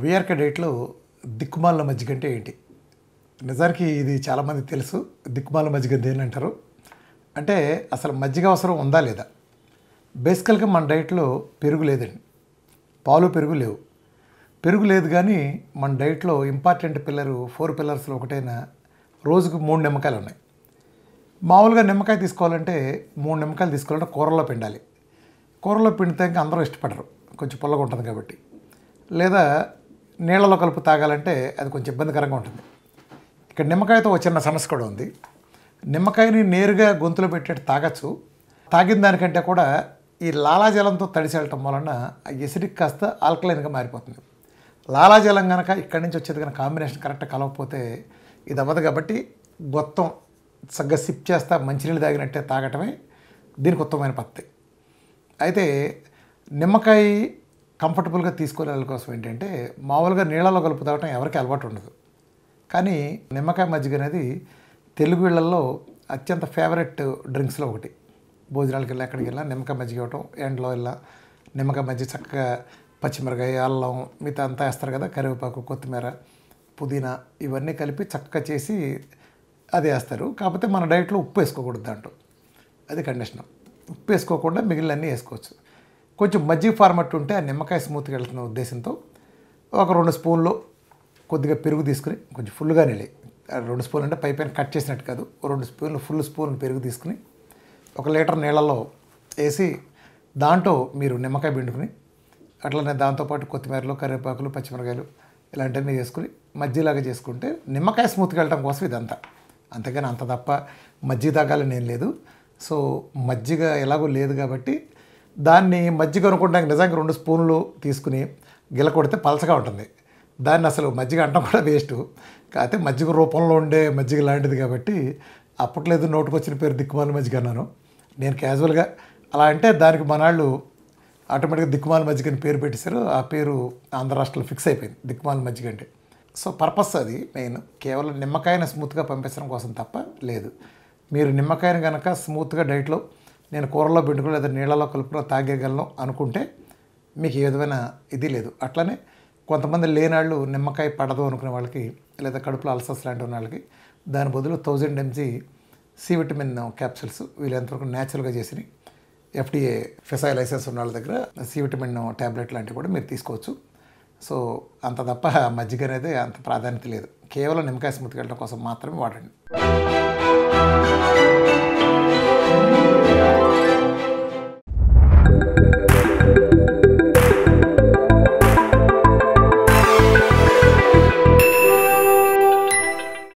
VRK డైట్లో దిక్కుమాల మజ్జిగ అంటే ఏంటి నిజానికి ఇది చాలామంది తెలుసు దిక్కుమాల మజ్జిగ దేని అంటారు అంటే అసలు మజ్జిగ అవసరం ఉందా లేదా బేసికల్గా మన డైట్లో పెరుగు లేదండి పాలు పెరుగు లేవు పెరుగు లేదు కానీ మన డైట్లో ఇంపార్టెంట్ పిల్లరు ఫోర్ పిల్లర్స్లో ఒకటైన రోజుకు మూడు నిమ్మకాయలు ఉన్నాయి మామూలుగా నిమ్మకాయ తీసుకోవాలంటే మూడు నిమ్మకాయలు తీసుకోవాలంటే కూరలో పిండాలి కూరలో పిండితే ఇంకా అందరూ ఇష్టపడరు కొంచెం పుల్లగా ఉంటుంది కాబట్టి లేదా నీళ్ళలో కలుపు తాగాలంటే అది కొంచెం ఇబ్బందికరంగా ఉంటుంది ఇక్కడ నిమ్మకాయతో ఒక చిన్న సమస్య కూడా ఉంది నిమ్మకాయని నేరుగా గొంతులో పెట్టేట్టు తాగొచ్చు తాగిన దానికంటే కూడా ఈ లాలాజలంతో తడిసేయటం వలన ఆ ఎసిడిక్ కాస్త ఆల్కలైన్గా మారిపోతుంది లాలాజలం కనుక ఇక్కడి నుంచి వచ్చేది కనుక కాంబినేషన్ కరెక్ట్ కలవకపోతే ఇది అవ్వదు కాబట్టి మొత్తం సగ్గా సిప్ చేస్తా మంచినీళ్ళు తాగినట్టే తాగటమే దీనికి ఉత్తమమైన పద్ధతి అయితే నిమ్మకాయ కంఫర్టబుల్గా తీసుకునే వాళ్ళ కోసం ఏంటంటే మామూలుగా నీళ్ళలో కలుపు తాగటం ఎవరికి అలవాటు ఉండదు కానీ నిమ్మకాయ మజ్జిగ అనేది తెలుగు వీళ్ళల్లో అత్యంత ఫేవరెట్ డ్రింక్స్లో ఒకటి భోజనాలకు వెళ్ళి ఎక్కడికి వెళ్ళినా నిమ్మకాయ మజ్జిగ ఇవ్వటం ఎండలో వెళ్ళా నిమ్మకాయ మజ్జిగ చక్కగా పచ్చిమిరకాయ అల్లం మిగతా అంతా వేస్తారు కదా కరివేపాకు కొత్తిమీర పుదీనా ఇవన్నీ కలిపి చక్కగా చేసి అది వేస్తారు కాకపోతే మన డైట్లో ఉప్పు వేసుకోకూడదు దాంట్లో అది కండిషన్ ఉప్పు వేసుకోకుండా మిగిలినన్నీ వేసుకోవచ్చు కొంచెం మజ్జిగ ఫార్మట్ ఉంటే ఆ నిమ్మకాయ స్మూత్గా వెళ్తున్న ఉద్దేశంతో ఒక రెండు స్పూన్లు కొద్దిగా పెరుగు తీసుకుని కొంచెం ఫుల్గా నెలి రెండు స్పూన్లు అంటే పై పైన కట్ చేసినట్టు కాదు ఓ రెండు స్పూన్లు ఫుల్ స్పూన్ పెరుగు తీసుకుని ఒక లీటర్ నీళ్ళలో వేసి దాంట్లో మీరు నిమ్మకాయ పిండుకుని అట్లనే దాంతోపాటు కొత్తిమీరలు కరివేపాకులు పచ్చిమిరకాయలు ఇలాంటివన్నీ చేసుకుని మజ్జిలాగా చేసుకుంటే నిమ్మకాయ స్మూత్గా వెళ్ళటం కోసం ఇదంతా అంతేగాని అంత తప్ప మజ్జిగ తాగాలని ఏం లేదు సో మజ్జిగ ఎలాగో లేదు కాబట్టి దాన్ని మజ్జిగ అనుకోవడానికి నిజంగా రెండు స్పూన్లు తీసుకుని గిల కొడితే పలచగా ఉంటుంది దాన్ని అసలు మజ్జిగ అంటాం కూడా వేస్ట్ కాకపోతే మజ్జిగ రూపంలో ఉండే మజ్జిగ లాంటిది కాబట్టి అప్పట్లేదు నోటుకొచ్చిన పేరు దిక్కుమాల మజ్జిగ అన్నాను నేను క్యాజువల్గా అలా అంటే దానికి మనాళ్ళు ఆటోమేటిక్గా దిక్కుమాల మజ్జిగ అని పేరు పెట్టేశారు ఆ పేరు ఆంధ్ర రాష్ట్రంలో ఫిక్స్ అయిపోయింది దిక్కుమాల మజ్జిగ అంటే సో పర్పస్ అది మెయిన్ కేవలం నిమ్మకాయని స్మూత్గా పంపించడం కోసం తప్ప లేదు మీరు నిమ్మకాయని కనుక స్మూత్గా డైట్లో నేను కూరలో పెట్టుకుని లేదా నీళ్ళలో కలుపులో తాగేయగలను అనుకుంటే మీకు ఏ విధమైన ఇది లేదు అట్లనే కొంతమంది లేనాళ్ళు నిమ్మకాయ పడదు అనుకునే వాళ్ళకి లేదా కడుపులో అల్సర్స్ లాంటి ఉన్న వాళ్ళకి దాని బదులు thousand mg C vitamin capsules వీళ్ళు ఎంతవరకు న్యాచురల్గా చేసి ఎఫ్డిఏ ఫెసై లైసెన్స్ ఉన్న వాళ్ళ దగ్గర సి విటమిన్ ట్యాబ్లెట్ లాంటివి కూడా మీరు తీసుకోవచ్చు సో అంత తప్ప మజ్జిగ అనేది అంత ప్రాధాన్యత లేదు కేవలం నిమ్మకాయ స్మూత్కి వెళ్ళడం కోసం మాత్రమే వాడండి